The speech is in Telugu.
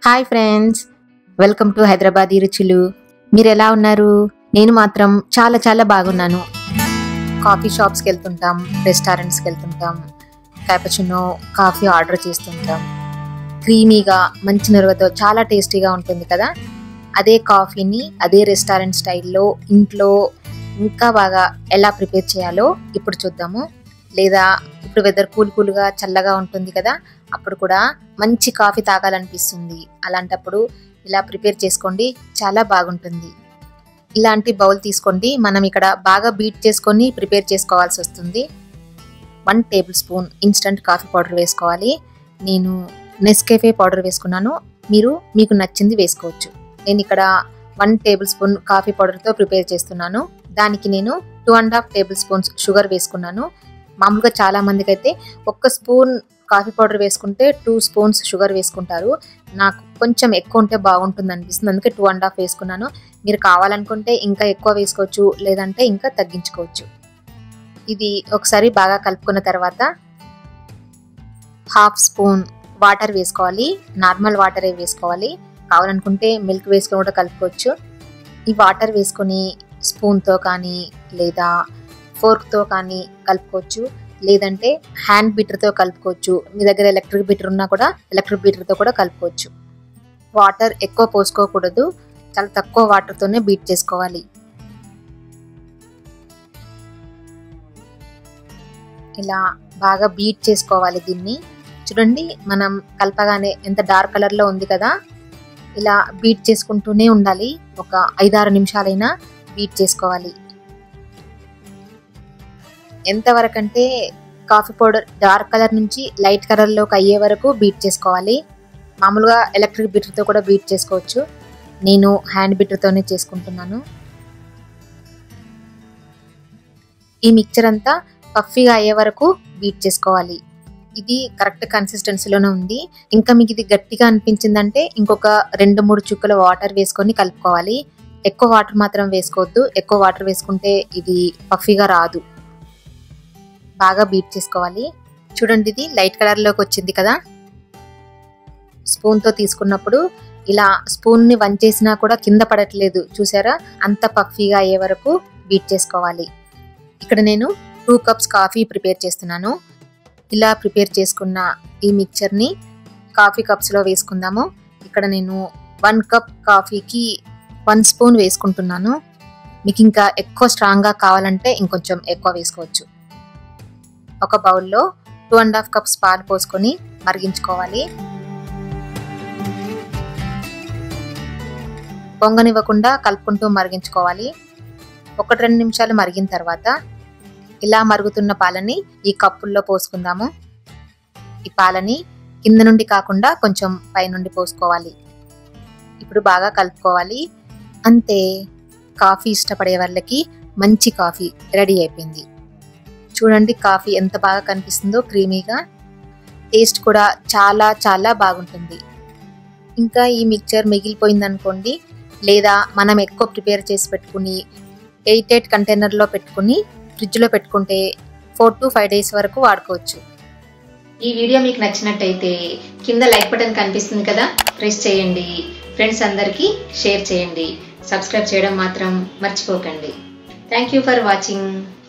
hi friends welcome to Hyderabad రుచులు మీరు ఎలా ఉన్నారు నేను మాత్రం చాలా చాలా బాగున్నాను కాఫీ షాప్స్కి వెళ్తుంటాం రెస్టారెంట్స్కి వెళ్తుంటాం క్యాపచినో కాఫీ ఆర్డర్ చేస్తుంటాం క్రీమీగా మంచి నురగతో చాలా టేస్టీగా ఉంటుంది కదా అదే కాఫీని అదే రెస్టారెంట్ స్టైల్లో ఇంట్లో ఇంకా బాగా ఎలా ప్రిపేర్ చేయాలో ఇప్పుడు చూద్దాము లేదా ఇప్పుడు వెదర్ కూల్ కూల్గా చల్లగా ఉంటుంది కదా అప్పుడు కూడా మంచి కాఫీ తాగాలనిపిస్తుంది అలాంటప్పుడు ఇలా ప్రిపేర్ చేసుకోండి చాలా బాగుంటుంది ఇలాంటి బౌల్ తీసుకోండి మనం ఇక్కడ బాగా బీట్ చేసుకొని ప్రిపేర్ చేసుకోవాల్సి వస్తుంది one tablespoon instant coffee powder వేసుకోవాలి నేను నెస్కేఫే పౌడర్ వేసుకున్నాను మీరు మీకు నచ్చింది వేసుకోవచ్చు నేను ఇక్కడ వన్ టేబుల్ స్పూన్ కాఫీ పౌడర్తో ప్రిపేర్ చేస్తున్నాను దానికి నేను two and half tablespoons sugar వేసుకున్నాను మామూలుగా చాలా మందికి అయితే ఒక్క స్పూన్ కాఫీ పౌడర్ వేసుకుంటే టూ స్పూన్స్ షుగర్ వేసుకుంటారు నాకు కొంచెం ఎక్కువ ఉంటే బాగుంటుంది అనిపిస్తుంది అందుకే టూ అండ్ హాఫ్ వేసుకున్నాను మీరు కావాలనుకుంటే ఇంకా ఎక్కువ వేసుకోవచ్చు లేదంటే ఇంకా తగ్గించుకోవచ్చు ఇది ఒకసారి బాగా కలుపుకున్న తర్వాత హాఫ్ స్పూన్ వాటర్ వేసుకోవాలి నార్మల్ వాటరే వేసుకోవాలి కావాలనుకుంటే మిల్క్ వేసుకొని కూడా కలుపుకోవచ్చు ఈ వాటర్ వేసుకొని స్పూన్తో కానీ లేదా ఫోర్క్తో కానీ కలుపుకోవచ్చు లేదంటే హ్యాండ్ బీటర్తో కలుపుకోవచ్చు మీ దగ్గర ఎలక్ట్రిక్ బీటర్ ఉన్నా కూడా ఎలక్ట్రిక్ బీటర్తో కూడా కలుపుకోవచ్చు వాటర్ ఎక్కువ పోసుకోకూడదు చాలా తక్కువ వాటర్తోనే బీట్ చేసుకోవాలి ఇలా బాగా బీట్ చేసుకోవాలి దీన్ని చూడండి మనం కలపగానే ఎంత డార్క్ కలర్లో ఉంది కదా ఇలా బీట్ చేసుకుంటూనే ఉండాలి ఒక ఐదారు నిమిషాలైనా బీట్ చేసుకోవాలి ఎంతవరకు అంటే కాఫీ పౌడర్ డార్క్ కలర్ నుంచి లైట్ కలర్లోకి అయ్యే వరకు బీట్ చేసుకోవాలి మామూలుగా ఎలక్ట్రిక్ బీటర్తో కూడా బీట్ చేసుకోవచ్చు నేను హ్యాండ్ బీటర్తోనే చేసుకుంటున్నాను ఈ మిక్చర్ అంతా పఫీగా అయ్యే వరకు బీట్ చేసుకోవాలి ఇది కరెక్ట్ కన్సిస్టెన్సీలోనే ఉంది ఇంకా మీకు ఇది గట్టిగా అనిపించిందంటే ఇంకొక రెండు మూడు చుక్కల వాటర్ వేసుకొని కలుపుకోవాలి ఎక్కువ వాటర్ మాత్రం వేసుకోవద్దు ఎక్కువ వాటర్ వేసుకుంటే ఇది పఫీగా రాదు బాగా బీట్ చేసుకోవాలి చూడండి ఇది లైట్ కలర్లోకి వచ్చింది కదా స్పూన్తో తీసుకున్నప్పుడు ఇలా స్పూన్ని వంచేసినా కూడా కింద పడట్లేదు చూసారా అంత పఫీగా అయ్యే వరకు బీట్ చేసుకోవాలి ఇక్కడ నేను టూ కప్స్ కాఫీ ప్రిపేర్ చేస్తున్నాను ఇలా ప్రిపేర్ చేసుకున్న ఈ మిక్చర్ని కాఫీ కప్స్లో వేసుకుందాము ఇక్కడ నేను వన్ కప్ కాఫీకి వన్ స్పూన్ వేసుకుంటున్నాను మీకు ఇంకా ఎక్కువ స్ట్రాంగ్గా కావాలంటే ఇంకొంచెం ఎక్కువ వేసుకోవచ్చు ఒక బౌల్లో టూ అండ్ హాఫ్ కప్స్ పాలు పోసుకొని మరిగించుకోవాలి పొంగనివ్వకుండా కలుపుకుంటూ మరిగించుకోవాలి ఒకటి రెండు నిమిషాలు మరిగిన తర్వాత ఇలా మరుగుతున్న పాలని ఈ కప్పుల్లో పోసుకుందాము ఈ పాలని కింద నుండి కాకుండా కొంచెం పైనుండి పోసుకోవాలి ఇప్పుడు బాగా కలుపుకోవాలి అంతే కాఫీ ఇష్టపడే వాళ్ళకి మంచి కాఫీ రెడీ అయిపోయింది చూడండి కాఫీ ఎంత బాగా కనిపిస్తుందో క్రీమీగా టేస్ట్ కూడా చాలా చాలా బాగుంటుంది ఇంకా ఈ మిక్చర్ మిగిలిపోయింది అనుకోండి లేదా మనం ఎక్కువ ప్రిపేర్ చేసి పెట్టుకుని ఎయిట్ ఎయిట్ కంటైనర్లో పెట్టుకుని ఫ్రిడ్జ్లో పెట్టుకుంటే ఫోర్ టు ఫైవ్ డేస్ వరకు వాడుకోవచ్చు ఈ వీడియో మీకు నచ్చినట్టయితే కింద లైక్ బటన్ కనిపిస్తుంది కదా ప్రెస్ చేయండి ఫ్రెండ్స్ అందరికీ షేర్ చేయండి సబ్స్క్రైబ్ చేయడం మాత్రం మర్చిపోకండి థ్యాంక్ యూ ఫర్ వాచింగ్